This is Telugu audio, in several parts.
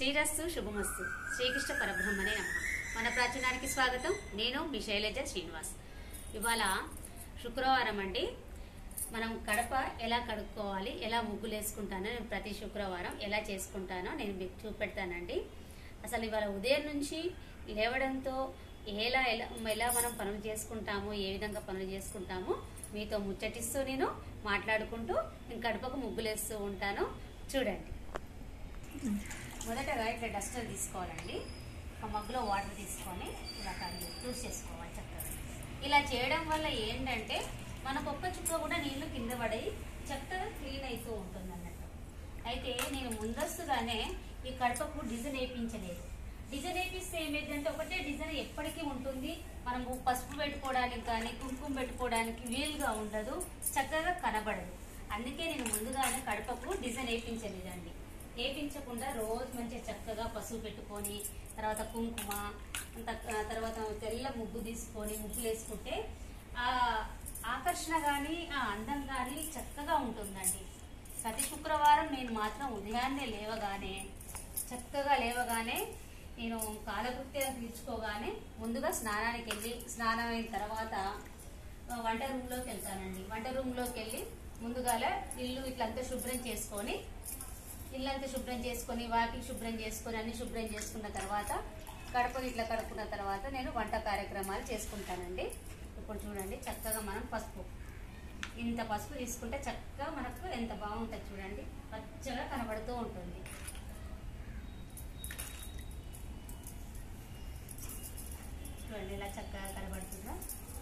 శ్రీరస్సు శుభమస్తు శ్రీకృష్ణ పరబ్రహ్మనే నమ మన ప్రాచీనానికి స్వాగతం నేను మీ శైలజ శ్రీనివాస్ ఇవాళ శుక్రవారం అండి మనం కడప ఎలా కడుక్కోవాలి ఎలా ముగ్గులు వేసుకుంటానో నేను ప్రతి శుక్రవారం ఎలా చేసుకుంటానో నేను మీకు చూపెడతానండి అసలు ఇవాళ ఉదయం నుంచి లేవడంతో ఎలా ఎలా ఎలా మనం పనులు చేసుకుంటాము ఏ విధంగా పనులు చేసుకుంటాము మీతో ముచ్చటిస్తూ నేను మాట్లాడుకుంటూ నేను కడపకు ముగ్గులు వేస్తూ ఉంటాను చూడండి మొదటగా ఇట్లా డస్టర్ తీసుకోవాలండి ఒక మగ్గులో వాటర్ తీసుకొని ఇలా కడిగి యూస్ చేసుకోవాలి చక్కగా ఇలా చేయడం వల్ల ఏంటంటే మనకు ఒక్క చుక్క కూడా నీళ్లు కింద పడి చక్కగా క్లీన్ అవుతూ ఉంటుంది అన్నట్టు అయితే నేను ముందస్తుగానే ఈ కడపకు డిజైన్ వేయించలేదు డిజైన్ వేపిస్తే ఏమైందంటే ఒకటే డిజైన్ ఎప్పటికీ ఉంటుంది మనం పసుపు పెట్టుకోవడానికి కానీ కుంకుమ పెట్టుకోవడానికి వీలుగా ఉండదు చక్కగా కనబడదు అందుకే నేను ముందుగానే కడపకు డిజైన్ వేయించలేదండి వేపించకుండా రోజు మంచిగా చక్కగా పసుపు పెట్టుకొని తర్వాత కుంకుమ అంత- తర్వాత తెల్ల ముగ్గు తీసుకొని ముగ్గులు వేసుకుంటే ఆ ఆకర్షణ కానీ ఆ అందం కానీ చక్కగా ఉంటుందండి ప్రతి శుక్రవారం నేను మాత్రం ఉదయాన్నే లేవగానే చక్కగా లేవగానే నేను కాలకృత్యాలు తీర్చుకోగానే ముందుగా స్నానానికి వెళ్ళి స్నానం అయిన తర్వాత ఆ, వంట రూమ్లోకి వెళ్తానండి వంట రూమ్లోకి వెళ్ళి ముందుగాల ఇల్లు ఇట్లంతా శుభ్రం చేసుకొని ఇల్లంతా శుభ్రం చేసుకొని వాకిలి శుభ్రం చేసుకొని అన్ని శుభ్రం చేసుకున్న తర్వాత కడపని ఇట్లా కడుక్కున్న తర్వాత నేను వంట కార్యక్రమాలు చేసుకుంటానండి ఇప్పుడు చూడండి చక్కగా మనం పసుపు ఇంత పసుపు తీసుకుంటే చక్కగా మనకు ఎంత బాగుంటుంది చూడండి పచ్చగా కనబడుతూ ఉంటుంది చూడండి ఇలా చక్కగా కనబడుతుందా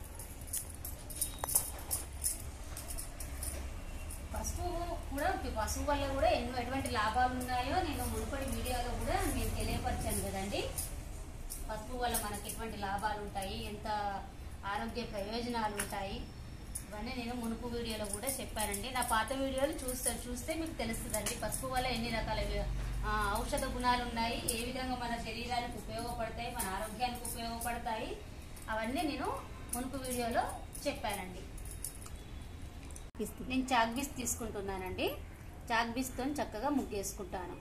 పసుపు కూడా పసుపు వల్ల కూడా ఎన్నో ఎటువంటి లాభాలు ఉన్నాయో నేను మునుపటి వీడియోలో కూడా నేను తెలియపరిచాను కదండి పసుపు వల్ల మనకి ఎటువంటి లాభాలు ఉంటాయి ఎంత ఆరోగ్య ప్రయోజనాలు ఉంటాయి ఇవన్నీ నేను మునుపు వీడియోలో కూడా చెప్పానండి నా పాత వీడియోలు చూస్తే చూస్తే మీకు తెలుస్తుందండి పసుపు వల్ల ఎన్ని రకాల వి- ఆ, ఔషధ గుణాలు ఉన్నాయి ఏ విధంగా మన శరీరానికి ఉపయోగపడతాయి మన ఆరోగ్యానికి ఉపయోగపడతాయి అవన్నీ నేను మునుపు వీడియోలో చెప్పానండి నేను చాక్ బీస్ తీసుకుంటున్నానండి చాక్ బీస్తో చక్కగా ముగ్గేసుకుంటాను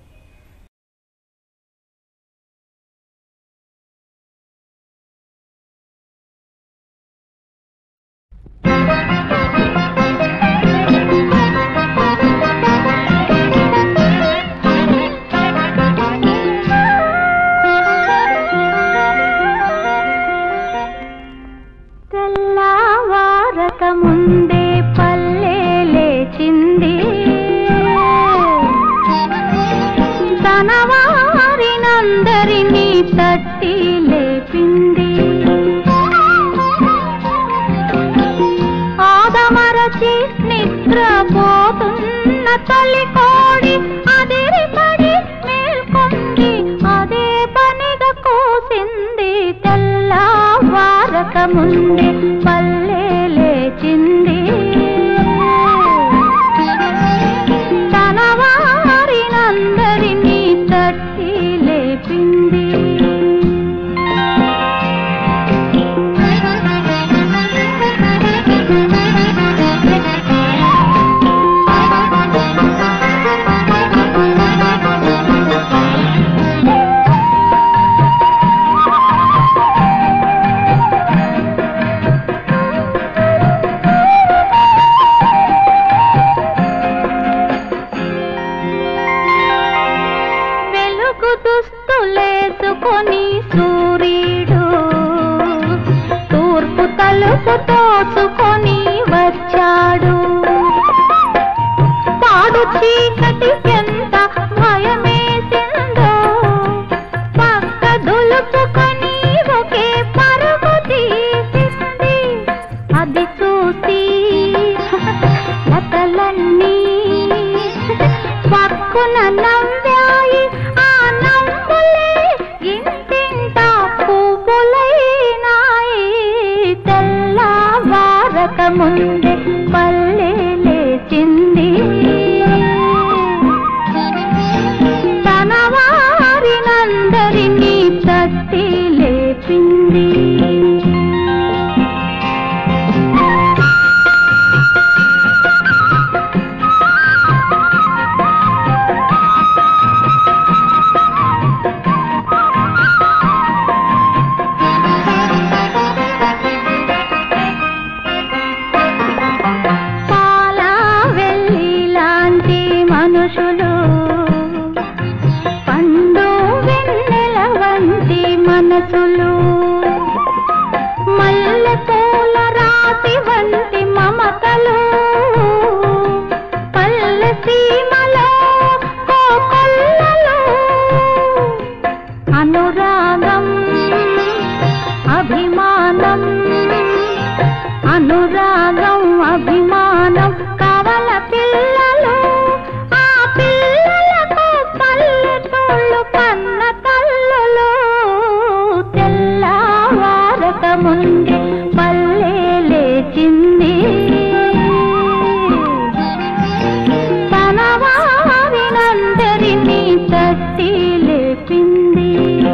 తెల్లవారక ముందే పల్లె లేచింది తనవారినందరినీ తట్టి లేపింది ఆదమరచి నిద్రపోతున్న తల్లి కోడి అదిరిపడి మేల్కొంది అదే పనిగా కూసింది తెల్లవారక ముందే పల్లె లేచింది తన వారినందరినీ తట్టి లేపింది వెలుగు దుస్తులేసుకొని సూర్యుడు తూర్పు తలుపు తోసుకొని వచ్చాడు పాడు చీకటి ఎంత భయమేసిందో పక్క దులుపుకొని ఒకే పరుగు తీసింది అది చూసి లతలన్నీ పక్కున నవ్వాయి ఆ నవ్వులే ఇంటింట పువ్వులైనాయి తెల్లవారక ముందే పల్లె లేచింది తన వారినందరినీ తట్టి లేపింది మనసులు మల్లె పూల రాతి వంటి మమతలు పల్లె సీమలో కోకొల్లలు అనురాగం అభిమానం అనురాగం అభిమానం కవల పిల్లలు ఆ పిల్లలకు పల్లెటూళ్ళు కన్న తల్లులు తెల్లవారక ముందే పల్లె లేచింది తన వారినందరినీ తట్టి లేపింది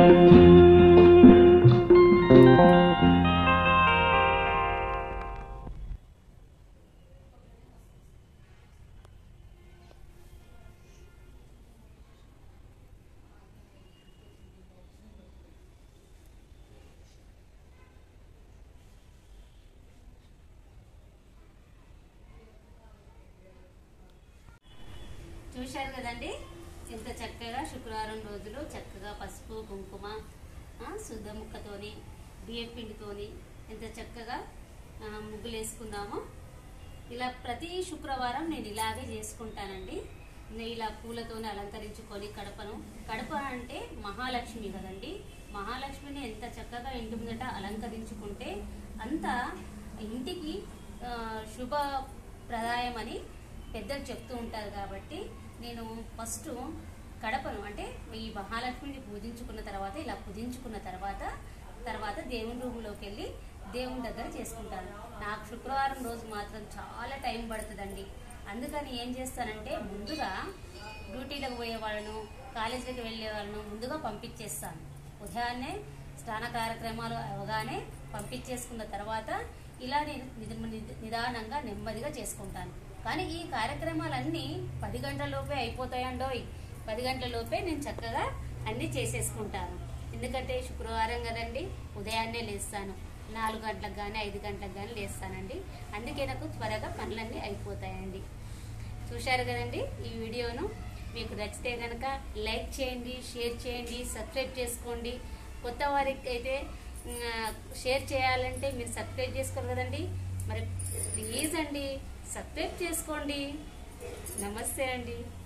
చూశారు కదండి ఎంత చక్కగా శుక్రవారం రోజులు చక్కగా పసుపు కుంకుమ ఆ, శుద్ధ ముక్కతోని బియ్యం పిండితోని ఎంత చక్కగా ఆ, ముగ్గులు వేసుకుందామో ఇలా ప్రతి శుక్రవారం నేను ఇలాగే చేసుకుంటానండి నేను ఇలా పూలతోని అలంకరించుకొని కడపను కడప అంటే మహాలక్ష్మి కదండి మహాలక్ష్మిని ఎంత చక్కగా ఇంటి ముందట అలంకరించుకుంటే అంత ఇంటికి ఆ, శుభప్రదాయం అని పెద్దలు చెప్తూ ఉంటారు కాబట్టి నేను ఫస్ట్ కడపను అంటే ఈ మహాలక్ష్మిని పూజించుకున్న తర్వాత ఇలా పూజించుకున్న తర్వాత తర్వాత దేవుని రూమ్లోకి వెళ్ళి దేవుని దగ్గర చేసుకుంటాను నాకు శుక్రవారం రోజు మాత్రం చాలా టైం పడుతుందండి అందుకని ఏం చేస్తానంటే ముందుగా డ్యూటీలకు పోయే వాళ్ళను కాలేజీలకు వెళ్ళే వాళ్ళను ముందుగా పంపించేస్తాను ఉదయాన్నే స్నాన కార్యక్రమాలు అవగానే పంపించేసుకున్న తర్వాత ఇలా నేను నిద- నిద- నిదానంగా నెమ్మదిగా చేసుకుంటాను కానీ ఈ కార్యక్రమాలన్నీ పది గంటల లోపే అయిపోతాయండోయ్ పది గంటల లోపే నేను చక్కగా అన్నీ చేసేసుకుంటాను ఎందుకంటే శుక్రవారం కదండి ఉదయాన్నే లేస్తాను నాలుగు గంటలకు కానీ ఐదు గంటలకు కానీ లేస్తానండి అందుకే నాకు త్వరగా పనులన్నీ అయిపోతాయండి చూశారు కదండి ఈ వీడియోను మీకు నచ్చితే కనుక లైక్ చేయండి షేర్ చేయండి సబ్స్క్రైబ్ చేసుకోండి కొత్త వారికి అయితే ఉమ్, షేర్ చేయాలంటే మీరు సబ్స్క్రైబ్ చేసుకోరు కదండి మరి ప్లీజ్ అండి సబ్స్క్రైబ్ చేసుకోండి నమస్తే అండి